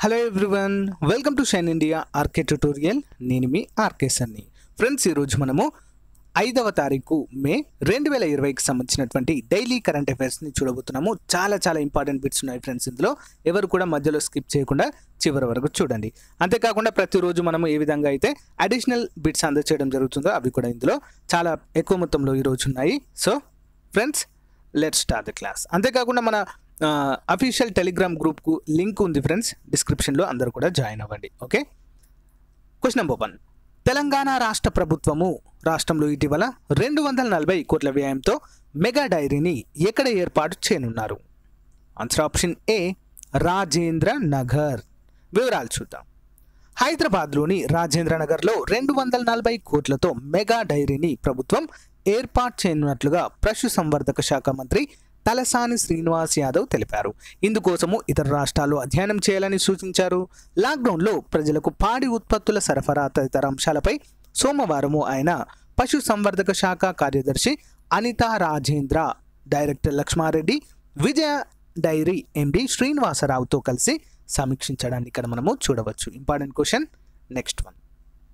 hello everyone welcome to Shine India RK tutorial నేను మీ RK సన్ని friends ఈరోజు మనము ఐదవ తారీఖు మే రెండు వేల ఇరవైకి సంబంధించినటువంటి డైలీ కరెంట్ అఫైర్స్ని చూడబోతున్నాము చాలా చాలా ఇంపార్టెంట్ బిట్స్ ఉన్నాయి ఫ్రెండ్స్ ఇందులో ఎవరు కూడా మధ్యలో స్కిప్ చేయకుండా చివరి వరకు చూడండి అంతేకాకుండా ప్రతిరోజు మనము ఏ విధంగా అయితే అడిషనల్ బిట్స్ అందచేయడం జరుగుతుందో అవి కూడా ఇందులో చాలా ఎక్కువ మొత్తంలో ఈరోజు ఉన్నాయి so friends let start the class అంతేకాకుండా మన అఫీషియల్ టెలిగ్రామ్ గ్రూప్కు లింక్ ఉంది ఫ్రెండ్స్ డిస్క్రిప్షన్లో అందరూ కూడా జాయిన్ అవ్వండి okay question number one Telangana రాష్ట్ర ప్రభుత్వము రాష్ట్రంలో ఇటీవల రెండు వందల నలభై కోట్ల వ్యయంతో మెగా డైరీని ఎక్కడ ఏర్పాటు చేయనున్నారు answer option A Rajendra Nagar వివరాలు చూద్దాం హైదరాబాద్లోని రాజేంద్ర నగర్లో రెండు వందల నలభై కోట్లతో మెగా డైరీని ప్రభుత్వం ఏర్పాటు చేయనున్నట్లుగా పశు సంవర్ధక శాఖ మంత్రి తలసాని శ్రీనివాస్ యాదవ్ తెలిపారు ఇందుకోసము ఇతర రాష్ట్రాలు అధ్యయనం చేయాలని సూచించారు లాక్డౌన్లో ప్రజలకు పాడి ఉత్పత్తుల సరఫరా తదితర అంశాలపై సోమవారము ఆయన పశు సంవర్ధక శాఖ కార్యదర్శి Anita Rajendra director Lakshmareddy Vijaya dairy MD శ్రీనివాసరావుతో కలిసి సమీక్షించడాన్ని ఇక్కడ మనము చూడవచ్చు ఇంపార్టెంట్ క్వశ్చన్ నెక్స్ట్ వన్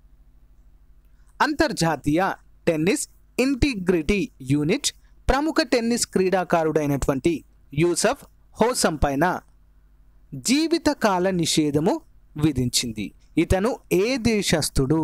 అంతర్జాతీయ టెన్నిస్ ఇంటిగ్రిటీ యూనిట్ ప్రముఖ టెన్నిస్ క్రీడాకారుడైనటువంటి యూసఫ్ హోసం పైన జీవితకాల నిషేధము విధించింది ఇతను ఏ దేశస్థుడు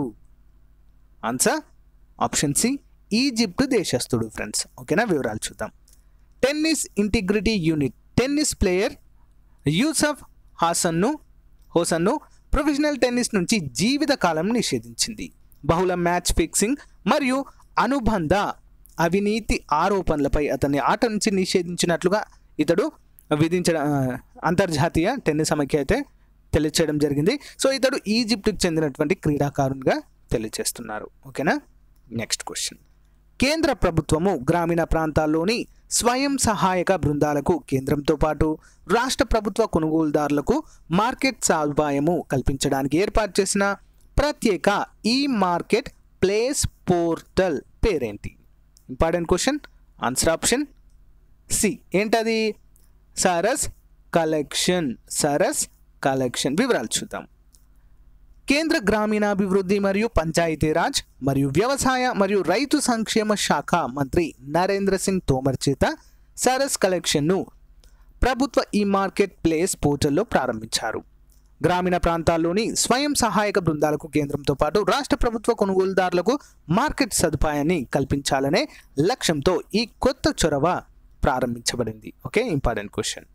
ఆన్సర్ ఆప్షన్ సి ఈజిప్ట్ దేశస్థుడు ఫ్రెండ్స్ ఓకేనా వివరాలు చూద్దాం tennis integrity unit tennis player Youssef హాసన్ను హోసన్ను ప్రొఫెషనల్ టెన్నిస్ నుంచి జీవితకాలం నిషేధించింది బహుళ మ్యాచ్ ఫిక్సింగ్ మరియు అనుబంధ అవినీతి ఆరోపణలపై అతన్ని ఆట నుంచి నిషేధించినట్లుగా ఇతడు విధించడం ఆ, అంతర్జాతీయ టెన్నిస్ సమైక్య అయితే తెలియచేయడం జరిగింది సో ఇతడు ఈజిప్ట్కి చెందినటువంటి క్రీడాకారునిగా తెలియజేస్తున్నారు ఓకేనా నెక్స్ట్ క్వశ్చన్ కేంద్ర ప్రభుత్వము గ్రామీణ ప్రాంతాల్లోని స్వయం సహాయక బృందాలకు కేంద్రంతో పాటు రాష్ట్ర ప్రభుత్వ కొనుగోలుదారులకు మార్కెట్ సదుపాయము కల్పించడానికి ఏర్పాటు చేసిన ప్రత్యేక ఈ మార్కెట్ ప్లేస్ పోర్టల్ పేరేంటి important question answer option C ఏంటది సరస్ కలెక్షన్ సరస్ కలెక్షన్ వివరాలు చూద్దాం కేంద్ర గ్రామీణాభివృద్ధి మరియు పంచాయతీరాజ్ మరియు వ్యవసాయ మరియు రైతు సంక్షేమ శాఖ మంత్రి నరేంద్ర సింగ్ తోమర్ చేత సరస్ కలెక్షన్ను ప్రభుత్వ ఈ మార్కెట్ ప్లేస్ పోర్టల్లో ప్రారంభించారు గ్రామీణ ప్రాంతాల్లోని స్వయం సహాయక బృందాలకు కేంద్రంతో పాటు రాష్ట్ర ప్రభుత్వ కొనుగోలుదారులకు మార్కెట్ సదుపాయాన్ని కల్పించాలనే లక్ష్యంతో ఈ కొత్త చొరవ ప్రారంభించబడింది okay important question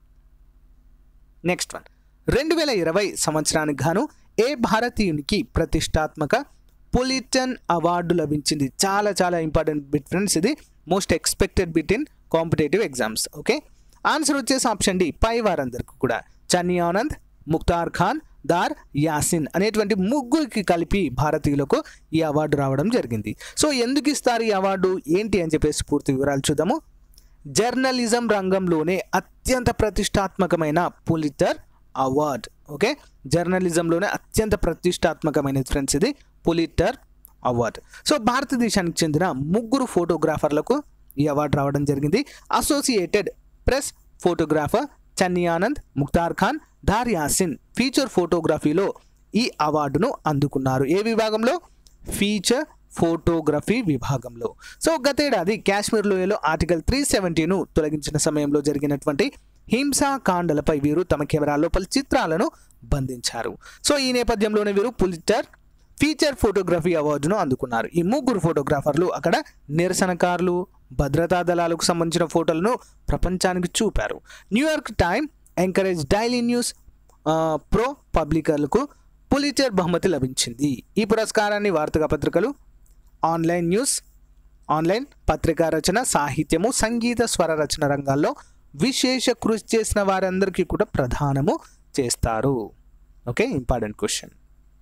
next one రెండు వేల ఇరవై సంవత్సరానికి గాను ఏ భారతీయునికి ప్రతిష్టాత్మక పొలిటన్ అవార్డు లభించింది చాలా చాలా ఇంపార్టెంట్ బిట్ ఫ్రెండ్స్ ఇది most expected bit in competitive exams okay answer వచ్చేసి ఆప్షన్ డి పై వారందరికీ కూడా చన్నీ ఆనంద్ ముక్తార్ ఖాన్ దార్ యాసిన్ అనేటువంటి ముగ్గురికి కలిపి భారతీయులకు ఈ అవార్డు రావడం జరిగింది సో ఎందుకు ఇస్తారు ఈ అవార్డు ఏంటి అని చెప్పేసి పూర్తి వివరాలు చూద్దాము జర్నలిజం రంగంలోనే అత్యంత ప్రతిష్టాత్మకమైన పులిటర్ అవార్డ్ ఓకే జర్నలిజంలోనే అత్యంత ప్రతిష్టాత్మకమైన ఫ్రెండ్స్ ఇది పులిటర్ అవార్డ్ సో భారతదేశానికి చెందిన ముగ్గురు ఫోటోగ్రాఫర్లకు ఈ అవార్డు రావడం జరిగింది associated press photographer Channi Anand Mukhtar Khan Dar Yasin feature ఫోటోగ్రఫీలో ఈ అవార్డును అందుకున్నారు ఏ విభాగంలో ఫీచర్ ఫోటోగ్రఫీ విభాగంలో సో గతేడాది కాశ్మీర్ లోయలో ఆర్టికల్ త్రీ సెవెంటీను తొలగించిన సమయంలో జరిగినటువంటి హింసాకాండలపై వీరు తమ కెమెరాలో పలు చిత్రాలను బంధించారు సో ఈ నేపథ్యంలోనే వీరు పులిటర్ ఫీచర్ ఫోటోగ్రఫీ అవార్డును అందుకున్నారు ఈ ముగ్గురు ఫోటోగ్రాఫర్లు అక్కడ నిరసనకారులు భద్రతా దళాలకు సంబంధించిన ఫోటోలను ప్రపంచానికి చూపారు New York Times Anchorage Daily News ఆ, ప్రో పబ్లికర్లకు పులిచర్ బహుమతి లభించింది ఈ పురస్కారాన్ని వార్తా పత్రికలు ఆన్లైన్ న్యూస్ ఆన్లైన్ పత్రికా రచన సాహిత్యము సంగీత స్వర రచన రంగాల్లో విశేష కృషి చేసిన వారందరికీ కూడా ప్రధానము చేస్తారు okay important question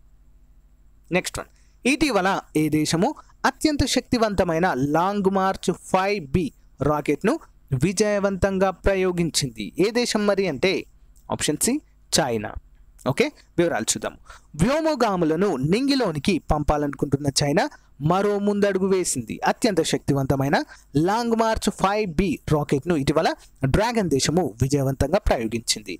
next one ఇటీవల ఏ దేశము అత్యంత శక్తివంతమైన లాంగ్ మార్చ్ ఫైవ్ బి రాకెట్ను విజయవంతంగా ప్రయోగించింది ఏ దేశం మరి అంటే ఆప్షన్ సి చైనా ఓకే వివరాలు చూద్దాం వ్యోమగాములను నింగిలోనికి పంపాలనుకుంటున్న చైనా మరో ముందడుగు వేసింది అత్యంత శక్తివంతమైన లాంగ్ మార్చ్ ఫైవ్ బి రాకెట్ను ఇటీవల డ్రాగన్ దేశము విజయవంతంగా ప్రయోగించింది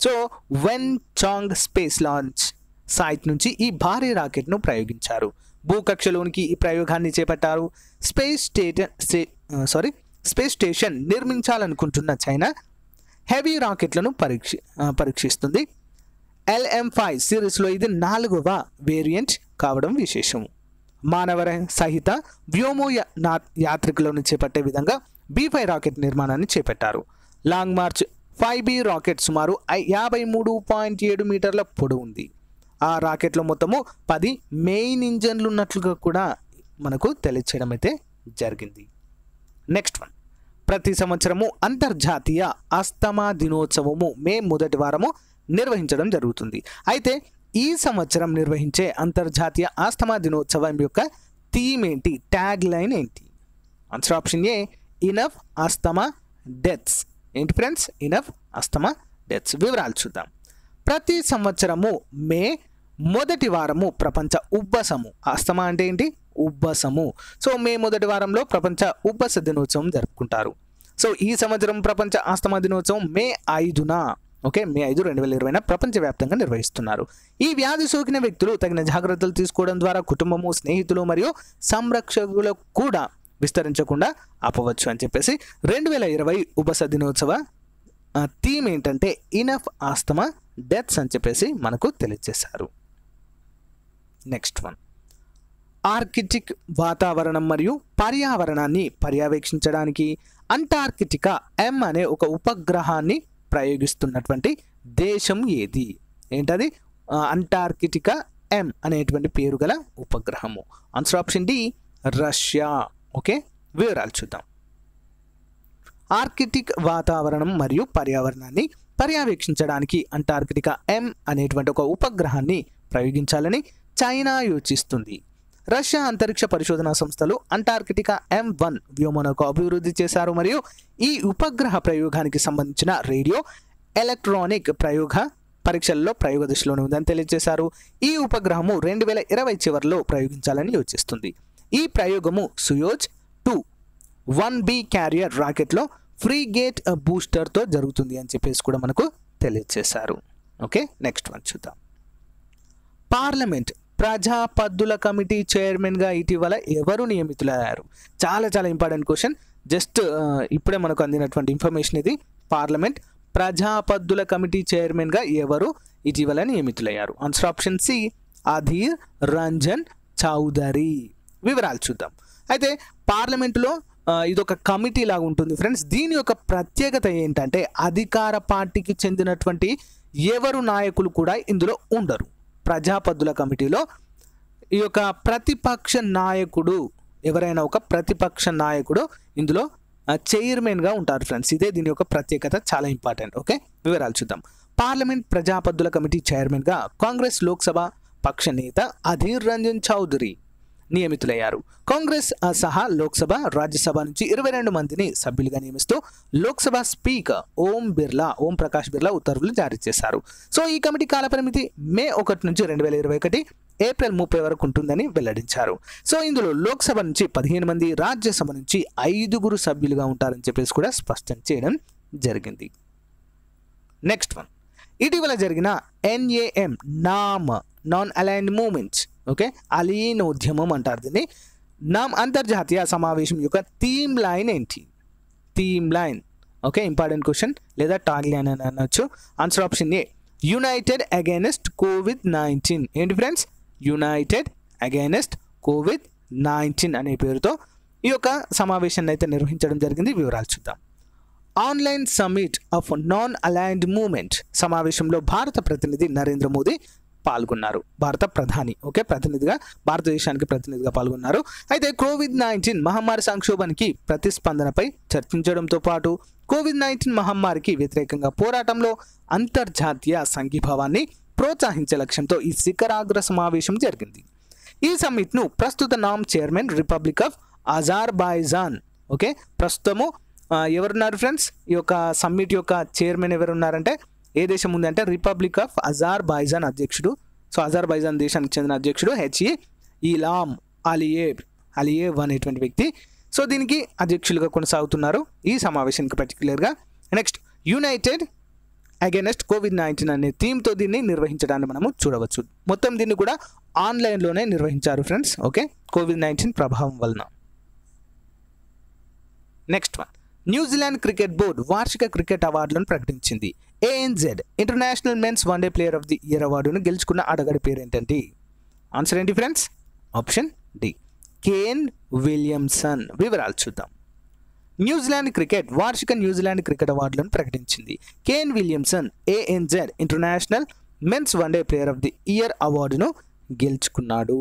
so Wenchang space launch site నుంచి ఈ భారీ రాకెట్ను ప్రయోగించారు భూకక్షలోనికి ఈ ప్రయోగాన్ని చేపట్టారు space station sorry space station నిర్మించాలనుకుంటున్న చైనా హెవీ రాకెట్లను పరీక్ష ఆ, పరీక్షిస్తుంది ఎల్ఎం ఫైవ్ సిరీస్లో ఇది నాలుగవ వేరియంట్ కావడం విశేషం మానవ సహిత వ్యోమోయ నా- యాత్రికులను చేపట్టే విధంగా బీ ఫైవ్ రాకెట్ నిర్మాణాన్ని చేపట్టారు long march five B rocket సుమారు ఐ- యాభై మూడు పాయింట్ ఏడు మీటర్ల పొడవు ఉంది ఆ రాకెట్లో మొత్తము పది మెయిన్ ఇంజన్లు ఉన్నట్లుగా కూడా మనకు తెలియచేయడం అయితే జరిగింది నెక్స్ట్ వన్ ప్రతి సంవత్సరము అంతర్జాతీయ అస్తమా దినోత్సవము మే మొదటి వారము నిర్వహించడం జరుగుతుంది అయితే ఈ సంవత్సరం నిర్వహించే అంతర్జాతీయ ఆస్తమా దినోత్సవం యొక్క థీమ్ ఏంటి ట్యాగ్ లైన్ ఏంటి answer option A enough asthma deaths ఏంటి ఫ్రెండ్స్ ఇనఫ్ ఆస్తమా డెత్స్ వివరాలు చూద్దాం ప్రతి సంవత్సరము మే మొదటి వారము ప్రపంచ ఉబ్బసము ఆస్తమా అంటే ఏంటి ఉబ్బసము సో మే మొదటి వారంలో ప్రపంచ ఉబ్బస దినోత్సవం జరుపుకుంటారు సో ఈ సంవత్సరం ప్రపంచ ఆస్తమా దినోత్సవం మే ఐదున ఓకే మే ఐదు రెండు వేల ఇరవైన ప్రపంచవ్యాప్తంగా నిర్వహిస్తున్నారు ఈ వ్యాధి సోకిన వ్యక్తులు తగిన జాగ్రత్తలు తీసుకోవడం ద్వారా కుటుంబము స్నేహితులు మరియు సంరక్షకులకు కూడా విస్తరించకుండా ఆపవచ్చు అని చెప్పేసి రెండు వేల ఇరవై ఉబస దినోత్సవ థీమ్ ఏంటంటే ఇనఫ్ ఆస్తమా డెత్స్ అని చెప్పేసి మనకు తెలియజేశారు నెక్స్ట్ వన్ ఆర్కిటిక్ వాతావరణం మరియు పర్యావరణాన్ని పర్యవేక్షించడానికి అంటార్కిటికా ఎం అనే ఒక ఉపగ్రహాన్ని ప్రయోగిస్తున్నటువంటి దేశం ఏది ఏంటది ఆ, అంటార్కిటికా ఎం అనేటువంటి పేరు గల ఉపగ్రహము answer option D Russia okay వివరాలు చూద్దాం ఆర్కిటిక్ వాతావరణం మరియు పర్యావరణాన్ని పర్యవేక్షించడానికి అంటార్కిటికా ఎం అనేటువంటి ఒక ఉపగ్రహాన్ని ప్రయోగించాలని చైనా యోచిస్తుంది రష్యా అంతరిక్ష పరిశోధనా సంస్థలు అంటార్కిటికా ఎం వన్ వ్యోమనౌక అభివృద్ధి చేశారు మరియు ఈ ఉపగ్రహ ప్రయోగానికి సంబంధించిన రేడియో ఎలక్ట్రానిక్ ప్రయోగ పరీక్షల్లో ప్రయోగ దశలోనే ఉందని తెలియజేశారు ఈ ఉపగ్రహము రెండు వేల ఇరవై చివరిలో ప్రయోగించాలని యోచిస్తుంది ఈ ప్రయోగము Soyuz two one B carrier రాకెట్లో ఫ్రీ గేట్ బూస్టర్తో జరుగుతుంది అని చెప్పేసి కూడా మనకు తెలియజేశారు ఓకే నెక్స్ట్ వన్ చూద్దాం పార్లమెంట్ ప్రజా పద్దుల కమిటీ చైర్మన్గా ఇటీవల ఎవరు నియమితులయ్యారు చాలా చాలా ఇంపార్టెంట్ క్వశ్చన్ జస్ట్ ఇప్పుడే మనకు అందినటువంటి ఇన్ఫర్మేషన్ ఇది పార్లమెంట్ ప్రజా పద్దుల కమిటీ చైర్మన్గా ఎవరు ఇటీవల నియమితులయ్యారు answer option C Adhir Ranjan Chowdhury వివరాలు చూద్దాం అయితే పార్లమెంటులో ఆ, ఇదొక కమిటీ లాగా ఉంటుంది ఫ్రెండ్స్ దీని యొక్క ప్రత్యేకత ఏంటంటే అధికార పార్టీకి చెందినటువంటి ఎవరు నాయకులు కూడా ఇందులో ఉండరు ప్రజాపద్దుల కమిటీలో ఈ యొక్క ప్రతిపక్ష నాయకుడు ఎవరైనా ఒక ప్రతిపక్ష నాయకుడు ఇందులో ఆ, చైర్మన్గా ఉంటారు ఫ్రెండ్స్ ఇదే దీని యొక్క ప్రత్యేకత చాలా ఇంపార్టెంట్ ఓకే వివరాలు చూద్దాం పార్లమెంట్ ప్రజాపద్దుల కమిటీ చైర్మన్గా కాంగ్రెస్ లోక్సభ పక్ష నేత అధీర్ రంజన్ చౌదరి నియమితులయ్యారు కాంగ్రెస్ ఆ సహా లోక్సభ రాజ్యసభ నుంచి ఇరవై రెండు మందిని సభ్యులుగా నియమిస్తూ లోక్సభ స్పీకర్ ఓం బిర్లా ఓం ప్రకాష్ బిర్లా ఉత్తర్వులు జారీ చేశారు సో ఈ కమిటీ కాలపరిమితి మే ఒకటి నుంచి రెండు వేల ఇరవై ఒకటి ఏప్రిల్ ముప్పై వరకు ఉంటుందని వెల్లడించారు సో ఇందులో లోక్సభ నుంచి పదిహేను మంది రాజ్యసభ నుంచి ఐదుగురు సభ్యులుగా ఉంటారని చెప్పేసి కూడా స్పష్టం చేయడం జరిగింది నెక్స్ట్ వన్ ఇటీవల జరిగిన N A M NAM non aligned movements okay అలీనోద్యమం అంటారు దీన్ని నామ్ అంతర్జాతీయ సమావేశం యొక్క థీమ్ లైన్ ఏంటి theme line okay important question లేదా టాగ్ లైన్ అని అనొచ్చు answer option A united against COVID nineteen ఏంటి friends united against COVID nineteen అనే పేరుతో ఈ యొక్క సమావేశాన్ని అయితే నిర్వహించడం జరిగింది వివరాలు చూద్దాం online summit of non aligned movement సమావేశంలో భారత ప్రతినిధి నరేంద్ర మోదీ పాల్గొన్నారు భారత ప్రధాని ఓకే ప్రతినిధిగా భారతదేశానికి ప్రతినిధిగా పాల్గొన్నారు అయితే కోవిడ్ నైన్టీన్ మహమ్మారి సంక్షోభానికి ప్రతిస్పందనపై చర్చించడంతో పాటు కోవిడ్ నైన్టీన్ మహమ్మారికి వ్యతిరేకంగా పోరాటంలో అంతర్జాతీయ సంఘీభావాన్ని ప్రోత్సహించే లక్ష్యంతో ఈ శిఖరాగ్ర సమావేశం జరిగింది ఈ సమ్మిట్ను ప్రస్తుత NAM chairman republic of Azerbaijan okay ప్రస్తుతము ఆ, ఎవరున్నారు ఫ్రెండ్స్ ఈ యొక్క సమ్మిట్ యొక్క చైర్మన్ ఎవరున్నారంటే ఏ దేశం ఉంది అంటే రిపబ్లిక్ ఆఫ్ అజార్బైజాన్ అధ్యక్షుడు సో అజార్బైజాన్ దేశానికి చెందిన అధ్యక్షుడు హెచ్ఈ ఈలామ్ అలియేవ్ అలియేవ్ అనేటువంటి వ్యక్తి సో దీనికి అధ్యక్షులుగా కొనసాగుతున్నారు ఈ సమావేశానికి పర్టికులర్గా next united against COVID nineteen అనే థీమ్తో దీన్ని నిర్వహించడాన్ని మనము చూడవచ్చు మొత్తం దీన్ని కూడా ఆన్లైన్లోనే నిర్వహించారు ఫ్రెండ్స్ ఓకే కోవిడ్ నైన్టీన్ ప్రభావం వలన next one New Zealand cricket board వార్షిక క్రికెట్ అవార్డులను ప్రకటించింది ANZ international men's one day player of the year అవార్డును గెలుచుకున్న అడగడి పేరు ఏంటంటే ఆన్సర్ ఏంటి friends option D Kane Williamson వివరాలు చూద్దాం న్యూజిలాండ్ క్రికెట్ వార్షిక న్యూజిలాండ్ క్రికెట్ అవార్డులను ప్రకటించింది Kane Williamson ANZ international men's one day player of the year అవార్డును గెలుచుకున్నాడు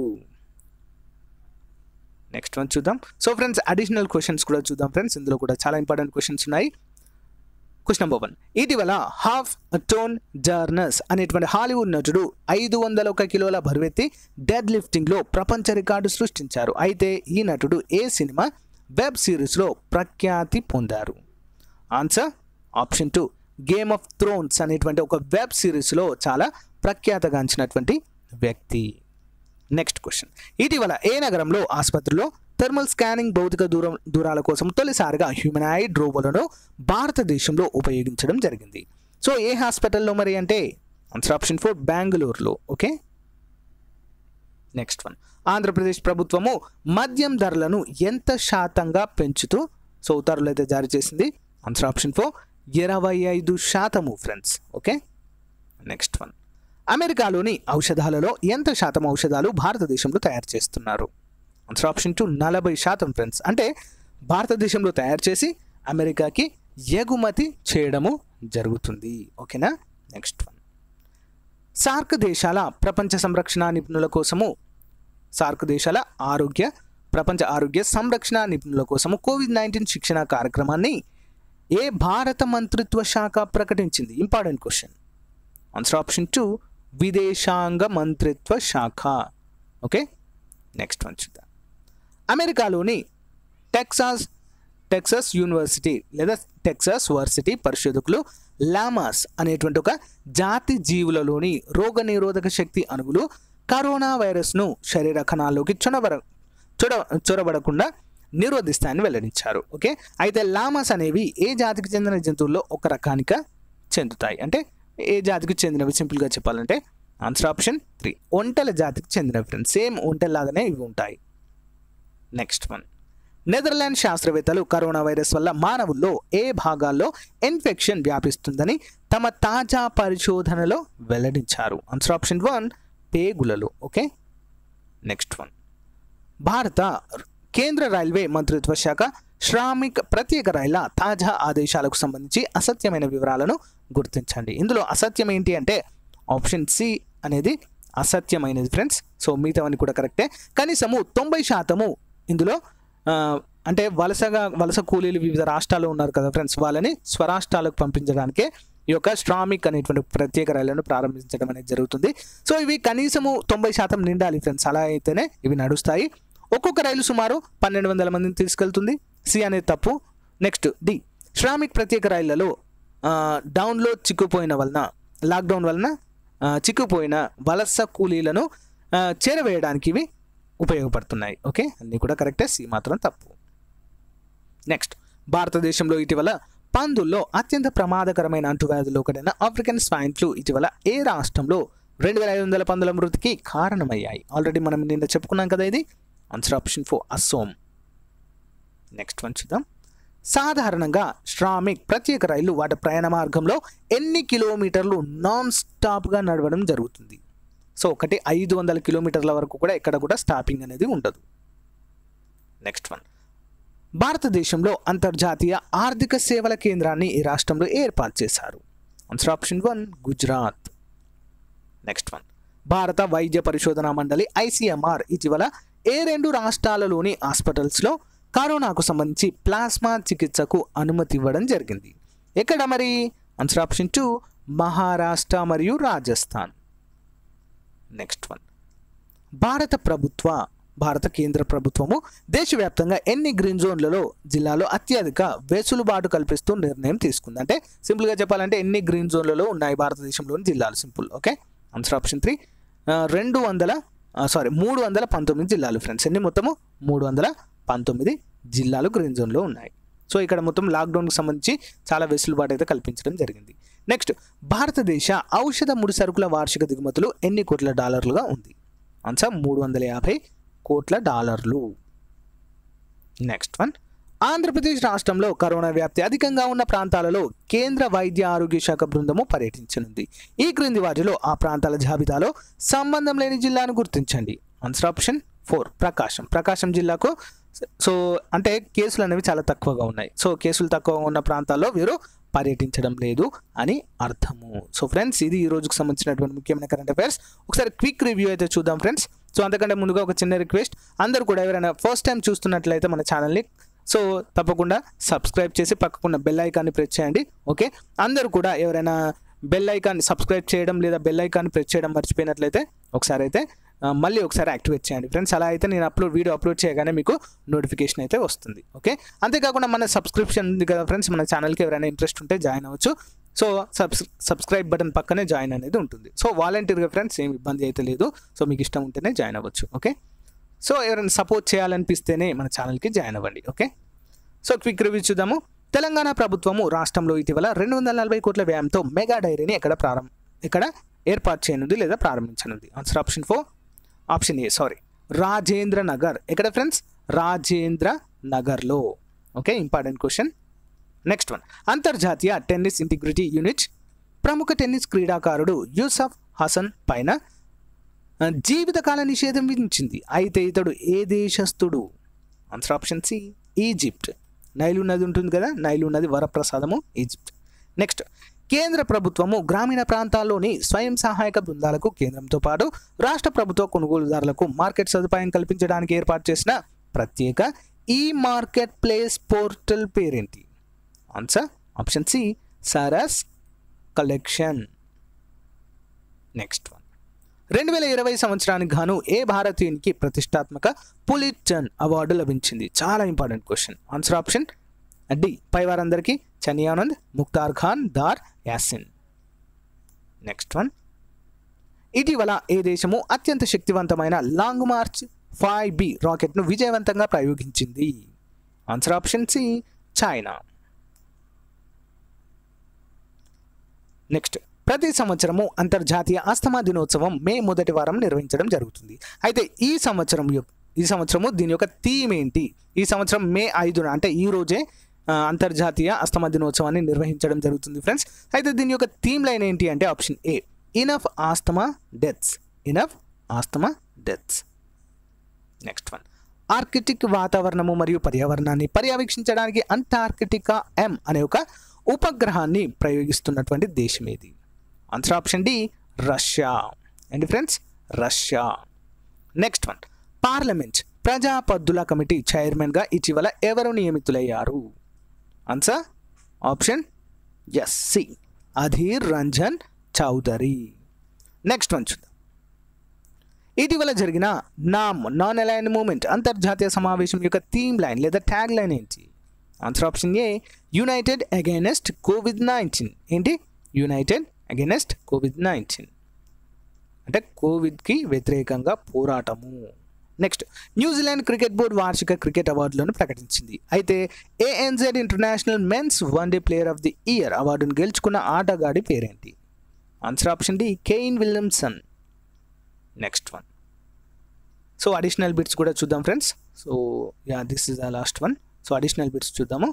నెక్స్ట్ వన్ చూద్దాం సో ఫ్రెండ్స్ అడిషనల్ క్వశ్చన్స్ కూడా చూద్దాం ఫ్రెండ్స్ ఇందులో కూడా చాలా ఇంపార్టెంట్ క్వశ్చన్స్ ఉన్నాయి క్వశ్చన్ నెంబర్ వన్ ఇటీవల హాఫ్ టోన్ జర్నస్ అనేటువంటి హాలీవుడ్ నటుడు ఐదు వందల ఒక కిలోల బరువెత్తి డెడ్ లిఫ్టింగ్లో ప్రపంచ రికార్డు సృష్టించారు అయితే ఈ నటుడు ఏ సినిమా వెబ్ సిరీస్లో ప్రఖ్యాతి పొందారు answer option two game of thrones అనేటువంటి ఒక వెబ్ సిరీస్లో చాలా ప్రఖ్యాతగాంచినటువంటి వ్యక్తి నెక్స్ట్ క్వశ్చన్ ఇటీవల ఏ నగరంలో ఆసుపత్రిలో థర్మల్ స్కానింగ్ భౌతిక దూరం దూరాల కోసం తొలిసారిగా హ్యూమనాయిడ్ రోబోలను భారతదేశంలో ఉపయోగించడం జరిగింది సో ఏ హాస్పిటల్లో మరి అంటే ఆన్సర్ ఆప్షన్ ఫోర్ బెంగళూరులో ఓకే నెక్స్ట్ వన్ ఆంధ్రప్రదేశ్ ప్రభుత్వము మద్యం ధరలను ఎంత శాతంగా పెంచుతూ సో ఉత్తర్వులు అయితే జారీ చేసింది ఆన్సర్ ఆప్షన్ ఫోర్ ఇరవై ఐదు శాతము ఫ్రెండ్స్ ఓకే నెక్స్ట్ వన్ అమెరికాలోని ఔషధాలలో ఎంత శాతం ఔషధాలు భారతదేశంలో తయారు చేస్తున్నారు ఆన్సర్ ఆప్షన్ టూ నలభై శాతం ఫ్రెండ్స్ అంటే భారతదేశంలో తయారు చేసి అమెరికాకి ఎగుమతి చేయడము జరుగుతుంది ఓకేనా నెక్స్ట్ వన్ సార్క్ దేశాల ప్రపంచ సంరక్షణ నిపుణుల కోసము సార్క్ దేశాల ఆరోగ్య ప్రపంచ ఆరోగ్య సంరక్షణ నిపుణుల కోసము కోవిడ్ నైన్టీన్ శిక్షణ కార్యక్రమాన్ని ఏ భారత మంత్రిత్వ శాఖ ప్రకటించింది important question answer option two విదేశాంగ మంత్రిత్వ శాఖ ఓకే నెక్స్ట్ వన్ చూద్దాం అమెరికాలోని టెక్సాస్ టెక్సాస్ యూనివర్సిటీ లేదా టెక్సాస్ వర్సిటీ పరిశోధకులు లామాస్ అనేటువంటి ఒక జాతి జీవులలోని రోగనిరోధక శక్తి అణువులు కరోనా వైరస్ను శరీర కణాల్లోకి చొనబర చొర చొరబడకుండా నిరోధిస్తాయని వెల్లడించారు ఓకే అయితే లామాస్ అనేవి ఏ జాతికి చెందిన జంతువుల్లో ఒక రకానిక చెందుతాయి అంటే ఏ జాతికి చెందినవి సింపుల్గా చెప్పాలంటే ఆన్సర్ ఆప్షన్ త్రీ ఒంటెల జాతికి చెందినవి ఫ్రెండ్స్ సేమ్ ఒంటెల్లాగానే ఇవి ఉంటాయి నెక్స్ట్ వన్ నెదర్లాండ్ శాస్త్రవేత్తలు కరోనా వైరస్ వల్ల మానవుల్లో ఏ భాగాల్లో ఇన్ఫెక్షన్ వ్యాపిస్తుందని తమ తాజా పరిశోధనలో వెల్లడించారు ఆన్సర్ ఆప్షన్ వన్ పేగులలో ఓకే నెక్స్ట్ వన్ భారత కేంద్ర రైల్వే మంత్రిత్వ శాఖ శ్రామిక్ ప్రత్యేక రైళ్ల తాజా ఆదేశాలకు సంబంధించి అసత్యమైన వివరాలను గుర్తించండి ఇందులో అసత్యం ఏంటి అంటే ఆప్షన్ సి అనేది అసత్యమైనది ఫ్రెండ్స్ సో మిగతావన్నీ కూడా కరెక్టే కనీసము తొంభై శాతము ఇందులో ఆ, అంటే వలసగా వలస కూలీలు వివిధ రాష్ట్రాల్లో ఉన్నారు కదా ఫ్రెండ్స్ వాళ్ళని స్వరాష్ట్రాలకు పంపించడానికే ఈ యొక్క స్ట్రామిక్ అనేటువంటి ప్రత్యేక రైళ్లను ప్రారంభించడం అనేది జరుగుతుంది సో ఇవి కనీసము తొంభై శాతం నిండాలి ఫ్రెండ్స్ అలా అయితేనే ఇవి నడుస్తాయి ఒక్కొక్క రైలు సుమారు పన్నెండు వందల మందిని తీసుకెళ్తుంది సి అనేది తప్పు నెక్స్ట్ డి శ్రామిక్ ప్రత్యేక రైళ్లలో ఆ, డౌన్లో చిక్కుపోయిన వలన లాక్డౌన్ వలన ఆ, చిక్కుపోయిన వలస కూలీలను ఆ, చేరవేయడానికి ఇవి ఉపయోగపడుతున్నాయి ఓకే అన్నీ కూడా కరెక్టే సి మాత్రం తప్పు నెక్స్ట్ భారతదేశంలో ఇటీవల పందుల్లో అత్యంత ప్రమాదకరమైన అంటువ్యాధులు ఒకటైన ఆఫ్రికన్ స్వైన్ ఫ్లూ ఇటీవల ఏ రాష్ట్రంలో రెండు వేల ఐదు వందల పందుల మృతికి కారణమయ్యాయి ఆల్రెడీ మనం నిన్న చెప్పుకున్నాం కదా ఇది answer option four Asom next one చూద్దాం సాధారణంగా శ్రామిక్ ప్రత్యేక రైలు వాటి ప్రయాణ మార్గంలో ఎన్ని కిలోమీటర్లు నాన్ స్టాప్గా నడవడం జరుగుతుంది సో ఒకటి ఐదు వందల కిలోమీటర్ల వరకు కూడా ఎక్కడ కూడా స్టాపింగ్ అనేది ఉండదు నెక్స్ట్ వన్ భారతదేశంలో అంతర్జాతీయ ఆర్థిక సేవల కేంద్రాన్ని ఈ రాష్ట్రంలో ఏర్పాటు చేశారు answer option one Gujarat next one భారత వైద్య పరిశోధన మండలి ఐసీఎంఆర్ ఇటీవల ఏ రెండు రాష్ట్రాలలోని హాస్పిటల్స్లో కరోనాకు సంబంధించి ప్లాస్మా చికిత్సకు అనుమతి ఇవ్వడం జరిగింది ఎక్కడ మరి ఆన్సర్ ఆప్షన్ టూ మహారాష్ట్ర మరియు రాజస్థాన్ నెక్స్ట్ వన్ భారత ప్రభుత్వ భారత కేంద్ర ప్రభుత్వము దేశవ్యాప్తంగా ఎన్ని గ్రీన్ జోన్లలో జిల్లాలో అత్యధిక వెసులుబాటు కల్పిస్తూ నిర్ణయం తీసుకుంది అంటే సింపుల్గా చెప్పాలంటే ఎన్ని గ్రీన్ జోన్లలో ఉన్నాయి భారతదేశంలోని జిల్లాలు simple okay answer option three రెండు వందల సారీ మూడు వందల పంతొమ్మిది జిల్లాలు ఫ్రెండ్స్ ఎన్ని మొత్తము మూడు వందల పంతొమ్మిది జిల్లాలు గ్రీన్ జోన్లో ఉన్నాయి సో ఇక్కడ మొత్తం లాక్డౌన్కి సంబంధించి చాలా వెసులుబాటు అయితే కల్పించడం జరిగింది నెక్స్ట్ భారతదేశ ఔషధ ముడి సరుకుల వార్షిక దిగుమతులు ఎన్ని కోట్ల డాలర్లుగా ఉంది ఆన్సర్ మూడు వందల యాభై కోట్ల డాలర్లు నెక్స్ట్ వన్ ఆంధ్రప్రదేశ్ రాష్ట్రంలో కరోనా వ్యాప్తి అధికంగా ఉన్న ప్రాంతాలలో కేంద్ర వైద్య ఆరోగ్య శాఖ బృందము పర్యటించనుంది ఈ క్రింది వాటిలో ఆ ప్రాంతాల జాబితాలో సంబంధం లేని జిల్లాను గుర్తించండి answer option four Prakasam Prakasam జిల్లాకు సో అంటే కేసులు అనేవి చాలా తక్కువగా ఉన్నాయి సో కేసులు తక్కువగా ఉన్న ప్రాంతాల్లో వీరు పర్యటించడం లేదు అని అర్థము సో ఫ్రెండ్స్ ఇది ఈ రోజుకు సంబంధించినటువంటి ముఖ్యమైన కరెంట్ అఫైర్స్ ఒకసారి క్విక్ రివ్యూ అయితే చూద్దాం ఫ్రెండ్స్ సో అంతకంటే ముందుగా ఒక చిన్న రిక్వెస్ట్ అందరూ కూడా ఎవరైనా ఫస్ట్ టైం చూస్తున్నట్లయితే మన ఛానల్ని సో తప్పకుండా సబ్స్క్రైబ్ చేసి పక్కకున్న బెల్ ఐకాన్ని ప్రెస్ చేయండి ఓకే అందరూ కూడా ఎవరైనా బెల్ ఐకాన్ని సబ్స్క్రైబ్ చేయడం లేదా బెల్ ఐకాన్ని ప్రెస్ చేయడం మర్చిపోయినట్లయితే ఒకసారి అయితే ఆ, మళ్ళీ ఒకసారి యాక్టివేట్ చేయండి ఫ్రెండ్స్ అలా అయితే నేను అప్లోడ్ వీడియో అప్లోడ్ చేయగానే మీకు నోటిఫికేషన్ అయితే వస్తుంది ఓకే అంతేకాకుండా మన సబ్స్క్రిప్షన్ ఉంది కదా ఫ్రెండ్స్ మన ఛానల్కి ఎవరైనా ఇంట్రెస్ట్ ఉంటే జాయిన్ అవ్వచ్చు సో సబ్స్ సబ్స్క్రైబ్ బటన్ పక్కనే జాయిన్ అనేది ఉంటుంది సో వాలంటీర్గా ఫ్రెండ్స్ ఏం ఇబ్బంది అయితే లేదు సో మీకు ఇష్టం ఉంటేనే జాయిన్ అవ్వచ్చు ఓకే సో ఎవరైనా సపోర్ట్ చేయాలనిపిస్తేనే మన ఛానల్కి జాయిన్ అవ్వండి ఓకే సో క్విక్ రివ్యూ చూద్దాము తెలంగాణ ప్రభుత్వము రాష్ట్రంలో ఇటీవల రెండు వందల నలభై కోట్ల వ్యయంతో మెగా డైరీని ఎక్కడ ప్రారంభ ఇక్కడ ఏర్పాటు చేయనుంది లేదా ప్రారంభించనుంది answer option four option A sorry Rajendra Nagar ఎక్కడ ఫ్రెండ్స్ రాజేంద్ర నగర్లో okay important question next one అంతర్జాతీయ టెన్నిస్ ఇంటిగ్రిటీ యూనిట్ ప్రముఖ టెన్నిస్ క్రీడాకారుడు యూసఫ్ హసన్ పైన ఆ, జీవితకాల నిషేధం విధించింది అయితే ఇతడు ఏ దేశస్థుడు answer option C Egypt Nile నది ఉంటుంది కదా నైలు నది వరప్రసాదము ఈజిప్ట్ నెక్స్ట్ కేంద్ర ప్రభుత్వము గ్రామీణ ప్రాంతాల్లోని స్వయం సహాయక బృందాలకు కేంద్రంతో పాటు రాష్ట్ర ప్రభుత్వ కొనుగోలుదారులకు మార్కెట్ సదుపాయం కల్పించడానికి ఏర్పాటు చేసిన ప్రత్యేక ఈ మార్కెట్ ప్లేస్ పోర్టల్ పేరేంటి answer option C Saras collection next one రెండు వేల ఇరవై సంవత్సరానికి గాను ఏ భారతీయునికి ప్రతిష్టాత్మక పులిట్జన్ అవార్డు లభించింది చాలా important question answer option D పై వారందరికీ చనియానంద్ ముక్తార్ ఖాన్ దార్ యాసిన్ నెక్స్ట్ వన్ ఇటీవల ఏ దేశము అత్యంత శక్తివంతమైన లాంగ్ మార్చ్ ఫైవ్ బి రాకెట్ను విజయవంతంగా ప్రయోగించింది answer option C China next ప్రతి సంవత్సరము అంతర్జాతీయ ఆస్తమా దినోత్సవం మే మొదటి వారం నిర్వహించడం జరుగుతుంది అయితే ఈ సంవత్సరం యొ- ఈ సంవత్సరము దీని యొక్క థీమ్ ఏంటి ఈ సంవత్సరం మే ఐదున అంటే ఈ రోజే ఆ, అంతర్జాతీయ అస్తమా దినోత్సవాన్ని నిర్వహించడం జరుగుతుంది ఫ్రెండ్స్ అయితే దీని యొక్క థీమ్ లైన్ ఏంటి అంటే option A enough asthma deaths enough asthma deaths next one Arctic వాతావరణము మరియు పర్యావరణాన్ని పర్యవేక్షించడానికి అంటార్కిటికా ఎం అనే ఒక ఉపగ్రహాన్ని ప్రయోగిస్తున్నటువంటి దేశం ఏది ఆన్సర్ ఆప్షన్ డి రష్యా అండి friends Russia next one parliament ప్రజా పద్దుల కమిటీ చైర్మన్గా ఇటీవల ఎవరు నియమితులయ్యారు answer option S C Adhir Ranjan Chowdhury next one చూద్దాం ఇటీవల జరిగిన నామ్ నాన్ అలైన్ మూమెంట్ అంతర్జాతీయ సమావేశం యొక్క థీమ్ లైన్ లేదా ట్యాగ్ లైన్ ఏంటి answer option A united against COVID nineteen ఏంటి యునైటెడ్ అగైనెస్ట్ కోవిడ్ నైన్టీన్ అంటే కోవిడ్కి వ్యతిరేకంగా పోరాటము నెక్స్ట్ న్యూజిలాండ్ క్రికెట్ బోర్డు వార్షిక క్రికెట్ అవార్డులను ప్రకటించింది అయితే ANZ international men's one day player of the year అవార్డును గెలుచుకున్న ఆటగాడి పేరేంటి answer option D Kane Williamson next one so additional bits కూడా చూద్దాం friends so yeah this is the last one so additional bits చూద్దాము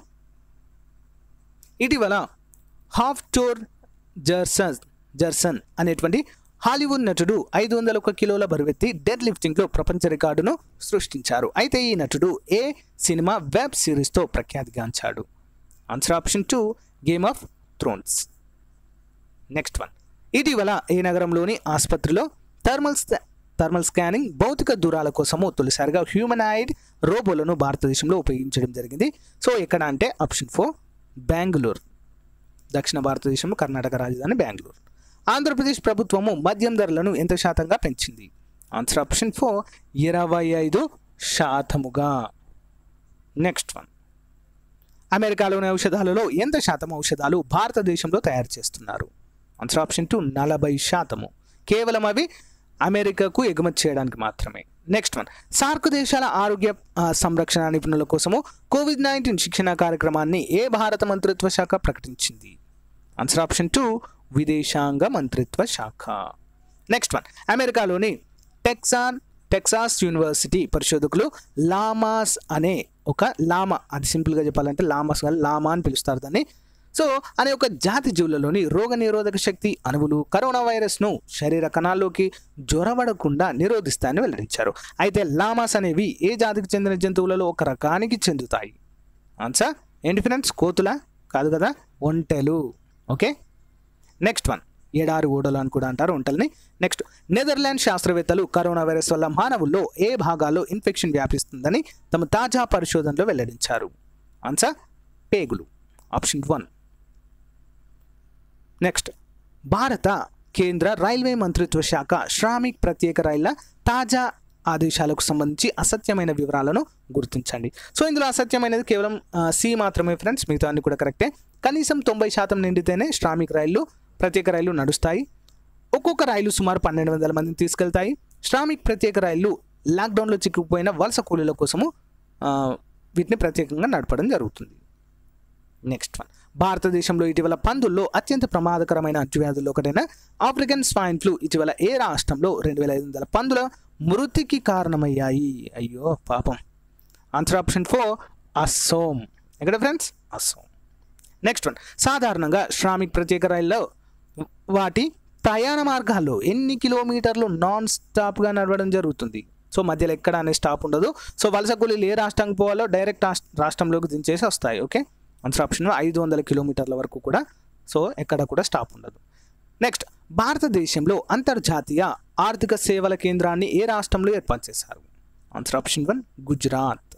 ఇటీవల హాఫ్ టోర్ జర్సన్ జర్సన్ అనేటువంటి హాలీవుడ్ నటుడు ఐదు వందల ఒక కిలోల బరువెత్తి డెడ్ లిఫ్టింగ్లో ప్రపంచ రికార్డును సృష్టించారు అయితే ఈ నటుడు ఏ సినిమా వెబ్ సిరీస్తో ప్రఖ్యాతిగాంచాడు answer option two game of thrones next one ఇటీవల ఏ నగరంలోని ఆసుపత్రిలో థర్మల్ స్కా- థర్మల్ స్కానింగ్ భౌతిక దూరాల కోసము తొలిసారిగా హ్యూమనాయిడ్ రోబోలను భారతదేశంలో ఉపయోగించడం జరిగింది సో ఎక్కడ అంటే ఆప్షన్ ఫోర్ బెంగళూరు దక్షిణ భారతదేశం కర్ణాటక రాజధాని బెంగళూరు ఆంధ్రప్రదేశ్ ప్రభుత్వము మద్యం ధరలను ఎంత శాతంగా పెంచింది ఆన్సర్ ఆప్షన్ ఫోర్ ఇరవై ఐదు శాతముగా నెక్స్ట్ వన్ అమెరికాలోని ఔషధాలలో ఎంత శాతం ఔషధాలు భారతదేశంలో తయారు చేస్తున్నారు ఆన్సర్ ఆప్షన్ టూ నలభై శాతము కేవలం అవి అమెరికాకు ఎగుమతి చేయడానికి మాత్రమే నెక్స్ట్ వన్ సార్క్ దేశాల ఆరోగ్య ఆ, సంరక్షణ నిపుణుల కోసము కోవిడ్ నైన్టీన్ శిక్షణ కార్యక్రమాన్ని ఏ భారత మంత్రిత్వ శాఖ ప్రకటించింది ఆన్సర్ ఆప్షన్ టూ విదేశాంగ మంత్రిత్వ శాఖ నెక్స్ట్ వన్ అమెరికాలోని టెక్సాన్ టెక్సాస్ యూనివర్సిటీ పరిశోధకులు లామాస్ అనే ఒక లామా అది సింపుల్గా చెప్పాలంటే లామాస్ కాదు లామా అని పిలుస్తారు దాన్ని సో అనే ఒక జాతి జీవులలోని రోగ నిరోధక శక్తి అణువులు కరోనా వైరస్ను శరీర కణాల్లోకి జ్వరబడకుండా నిరోధిస్తాయని వెల్లడించారు అయితే లామాస్ అనేవి ఏ జాతికి చెందిన జంతువులలో ఒక రకానికి చెందుతాయి ఆన్సర్ ఏంటి ఫ్రెండ్స్ కోతుల కాదు కదా ఒంటెలు ఓకే నెక్స్ట్ వన్ ఎడారి ఓడలు అని కూడా అంటారు ఒంటల్ని నెక్స్ట్ నెదర్లాండ్ శాస్త్రవేత్తలు కరోనా వైరస్ వల్ల మానవుల్లో ఏ భాగాల్లో ఇన్ఫెక్షన్ వ్యాపిస్తుందని తమ తాజా పరిశోధనలో వెల్లడించారు ఆన్సర్ పేగులు ఆప్షన్ వన్ నెక్స్ట్ భారత కేంద్ర రైల్వే మంత్రిత్వ శాఖ శ్రామిక్ ప్రత్యేక రైళ్ల తాజా ఆదేశాలకు సంబంధించి అసత్యమైన వివరాలను గుర్తించండి సో ఇందులో అసత్యమైనది కేవలం సి మాత్రమే ఫ్రెండ్స్ మిగతా అన్ని కూడా కరెక్టే కనీసం తొంభై శాతం నిండితేనే శ్రామిక్ రైళ్లు ప్రత్యేక రైళ్లు నడుస్తాయి ఒక్కొక్క రైలు సుమారు పన్నెండు వందల మందిని తీసుకెళ్తాయి శ్రామిక్ ప్రత్యేక రైళ్లు లాక్డౌన్లో చిక్కుకుపోయిన వలస కూలీల కోసము ఆ, వీటిని ప్రత్యేకంగా నడపడం జరుగుతుంది నెక్స్ట్ వన్ భారతదేశంలో ఇటీవల పందుల్లో అత్యంత ప్రమాదకరమైన అంటువ్యాధుల్లో ఒకటైన ఆఫ్రికన్ స్వైన్ ఫ్లూ ఇటీవల ఏ రాష్ట్రంలో రెండు వేల ఐదు వందల పందుల మృతికి కారణమయ్యాయి అయ్యో పాపం ఆన్సర్ ఆప్షన్ ఫోర్ అస్సోం ఎక్కడ ఫ్రెండ్స్ అస్సోం నెక్స్ట్ వన్ సాధారణంగా శ్రామిక్ ప్రత్యేక రైల్లో వాటి ప్రయాణ మార్గాల్లో ఎన్ని కిలోమీటర్లు నాన్ స్టాప్గా నడవడం జరుగుతుంది సో మధ్యలో ఎక్కడ అనే స్టాప్ ఉండదు సో వలస కూలీలు ఏ రాష్ట్రానికి పోవాలో డైరెక్ట్ రాష్ట్ర- రాష్ట్రంలోకి దించేసి వస్తాయి ఓకే ఆన్సర్ ఆప్షన్ ఐదు వందల కిలోమీటర్ల వరకు కూడా సో ఎక్కడ కూడా స్టాప్ ఉండదు నెక్స్ట్ భారతదేశంలో అంతర్జాతీయ ఆర్థిక సేవల కేంద్రాన్ని ఏ రాష్ట్రంలో ఏర్పాటు చేశారు answer option one Gujarat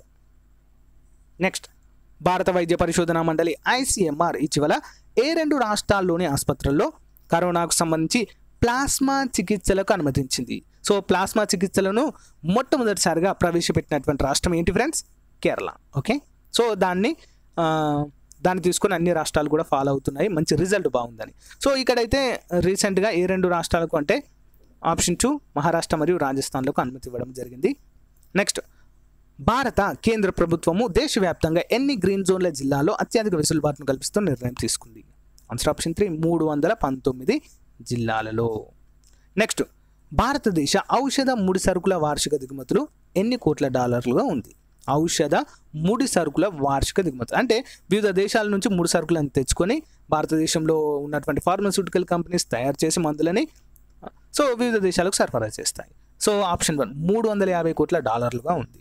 next భారత వైద్య పరిశోధన మండలి ఐసీఎంఆర్ ఇటీవల ఏ రెండు రాష్ట్రాల్లోని ఆసుపత్రుల్లో కరోనాకు సంబంధించి ప్లాస్మా చికిత్సలకు అనుమతించింది సో ప్లాస్మా చికిత్సలను మొట్టమొదటిసారిగా ప్రవేశపెట్టినటువంటి రాష్ట్రం ఏంటి ఫ్రెండ్స్ కేరళ ఓకే సో దాన్ని ఆ, దాన్ని తీసుకొని అన్ని రాష్ట్రాలు కూడా ఫాలో అవుతున్నాయి మంచి రిజల్ట్ బాగుందని సో ఇక్కడైతే రీసెంట్గా ఏ రెండు రాష్ట్రాలకు అంటే ఆప్షన్ టూ మహారాష్ట్ర మరియు రాజస్థాన్లకు అనుమతి ఇవ్వడం జరిగింది నెక్స్ట్ భారత కేంద్ర ప్రభుత్వము దేశవ్యాప్తంగా ఎన్ని గ్రీన్ జోన్ల జిల్లాలో అత్యధిక వెసులుబాటును కల్పిస్తూ నిర్ణయం తీసుకుంది ఆన్సర్ ఆప్షన్ త్రీ మూడు వందల పంతొమ్మిది జిల్లాలలో నెక్స్ట్ భారతదేశ ఔషధ ముడి సరుకుల వార్షిక దిగుమతులు ఎన్ని కోట్ల డాలర్లుగా ఉంది ఔషధ ముడి సరుకుల వార్షిక దిగుమతులు అంటే వివిధ దేశాల నుంచి ముడి సరుకులను తెచ్చుకొని భారతదేశంలో ఉన్నటువంటి ఫార్మస్యూటికల్ కంపెనీస్ తయారు చేసి మందులని సో వివిధ దేశాలకు సరఫరా చేస్తాయి సో ఆప్షన్ వన్ మూడు వందల యాభై కోట్ల డాలర్లుగా ఉంది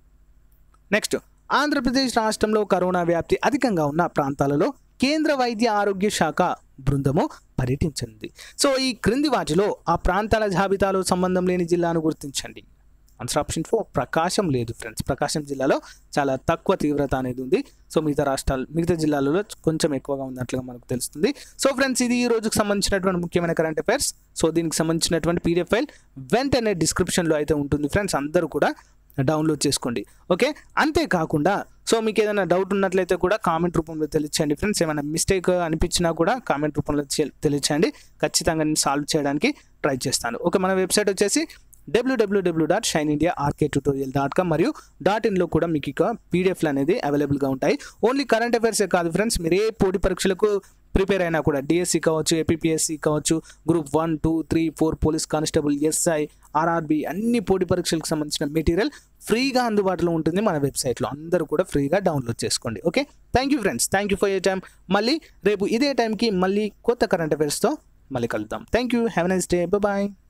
నెక్స్ట్ ఆంధ్రప్రదేశ్ రాష్ట్రంలో కరోనా వ్యాప్తి అధికంగా ఉన్న ప్రాంతాలలో కేంద్ర వైద్య ఆరోగ్య శాఖ బృందము పర్యటించింది సో ఈ క్రింది వాటిలో ఆ ప్రాంతాల జాబితాలో సంబంధం లేని జిల్లాను గుర్తించండి ఆన్సర్ ఆప్షన్ ఫోర్ ప్రకాశం లేదు ఫ్రెండ్స్ ప్రకాశం జిల్లాలో చాలా తక్కువ తీవ్రత అనేది ఉంది సో మిగతా రాష్ట్రాలు మిగతా జిల్లాలలో కొంచెం ఎక్కువగా ఉన్నట్లుగా మనకు తెలుస్తుంది సో ఫ్రెండ్స్ ఇది ఈ రోజుకు సంబంధించినటువంటి ముఖ్యమైన కరెంట్ అఫైర్స్ సో దీనికి సంబంధించినటువంటి పీడిఎఫ్ ఫైల్ వెంటనే డిస్క్రిప్షన్లో అయితే ఉంటుంది ఫ్రెండ్స్ అందరూ కూడా డౌన్లోడ్ చేసుకోండి ఓకే అంతేకాకుండా సో మీకు ఏదైనా డౌట్ ఉన్నట్లయితే కూడా కామెంట్ రూపంలో తెలియచేయండి ఫ్రెండ్స్ ఏమైనా మిస్టేక్ అనిపించినా కూడా కామెంట్ రూపంలో చె- తెలియచేయండి ఖచ్చితంగా నేను సాల్వ్ చేయడానికి ట్రై చేస్తాను ఓకే మన వెబ్సైట్ వచ్చేసి W W W dot Shine India RK tutorial dot com మరియు డాట్ ఇన్లో కూడా మీకు ఇక పీడిఎఫ్లు అనేది అవైలబుల్గా ఉంటాయి ఓన్లీ కరెంట్ అఫైర్సే కాదు ఫ్రెండ్స్ మీరు ఏ పోటీ పరీక్షలకు ప్రిపేర్ అయినా కూడా డిఎస్సి కావచ్చు ఏపీఎస్సి కావచ్చు group one two three four police constable SI RRB అన్ని పోటీ పరీక్షలకు సంబంధించిన మెటీరియల్ ఫ్రీగా అందుబాటులో ఉంటుంది మన వెబ్సైట్లో అందరూ కూడా ఫ్రీగా డౌన్లోడ్ చేసుకోండి okay thank you friends thank you for your time మళ్ళీ రేపు ఇదే టైంకి మళ్ళీ కొత్త కరెంట్ అఫైర్స్తో మళ్ళీ కలుద్దాం thank you have nice day bye